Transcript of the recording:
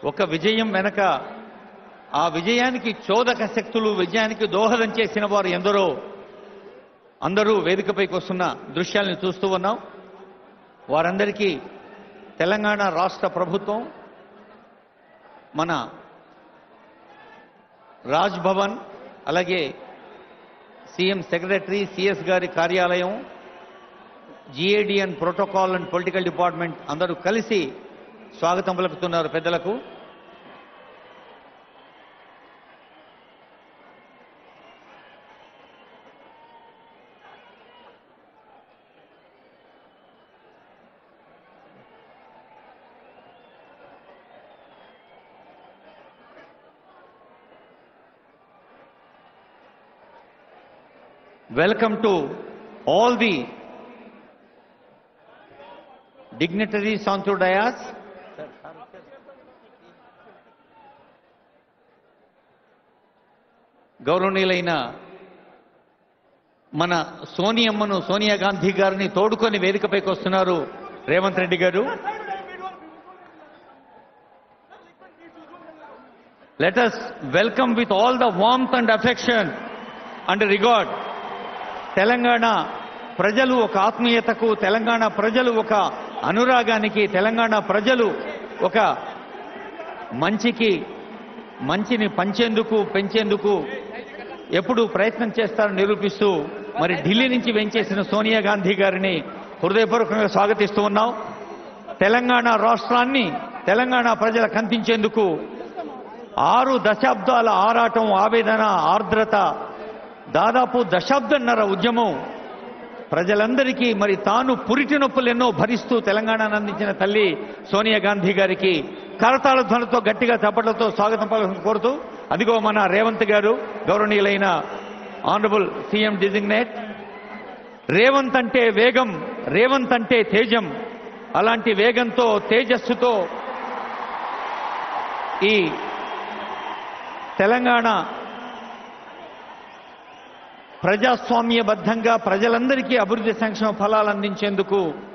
ఒక విజయం వెనక ఆ విజయానికి చోదక శక్తులు విజయానికి దోహదం చేసిన వారు ఎందరో అందరూ వేదికపైకి వస్తున్న దృశ్యాలను చూస్తూ ఉన్నాం వారందరికీ తెలంగాణ రాష్ట్ర ప్రభుత్వం మన రాజ్ భవన్ అలాగే సీఎం సెక్రటరీ సిఎస్ గారి కార్యాలయం జిఏడిఎన్ ప్రోటోకాల్ అండ్ పొలిటికల్ డిపార్ట్మెంట్ అందరూ కలిసి స్వాగతం పలుకుతున్నారు పెద్దలకు welcome to all the dignitaries onto dais. గౌరవనీయులైన మన సోనియమ్మను సోనియా గాంధీ గారిని తోడుకొని వేదికపైకి వస్తున్నారు రేవంత్ రెడ్డి గారు let us welcome with all the warmth and affection and regard Telangana ప్రజలు ఒక ఆత్మీయతకు తెలంగాణ ప్రజలు ఒక అనురాగానికి తెలంగాణ ప్రజలు ఒక మంచికి మంచిని పంచేందుకు పెంచేందుకు ఎప్పుడు ప్రయత్నం చేస్తారని నిరూపిస్తూ మరి ఢిల్లీ నుంచి వెంచేసిన సోనియా గాంధీ గారిని హృదయపూర్వకంగా స్వాగతిస్తూ ఉన్నాం తెలంగాణ రాష్ట్రాన్ని తెలంగాణ ప్రజలకు అందించేందుకు ఆరు దశాబ్దాల ఆరాటం ఆవేదన ఆర్ద్రత దాదాపు దశాబ్దన్నర ఉద్యమం ప్రజలందరికీ మరి తాను పురిటి నొప్పులు ఎన్నో భరిస్తూ తెలంగాణను అందించిన తల్లి సోనియా గాంధీ గారికి కరతాళ ధ్వనితో గట్టిగా చప్పట్లతో స్వాగతం పలకడం కోరుతూ అదిగో మన రేవంత్ గారు గౌరవనీయులైన ఆనరబుల్ సీఎం డిజిగ్నేట్ రేవంత్ అంటే వేగం రేవంత్ అంటే తేజం అలాంటి వేగంతో తేజస్సుతో ఈ తెలంగాణ ప్రజాస్వామ్యబద్ధంగా ప్రజలందరికీ అభివృద్ధి సంక్షేమ ఫలాలు అందించేందుకు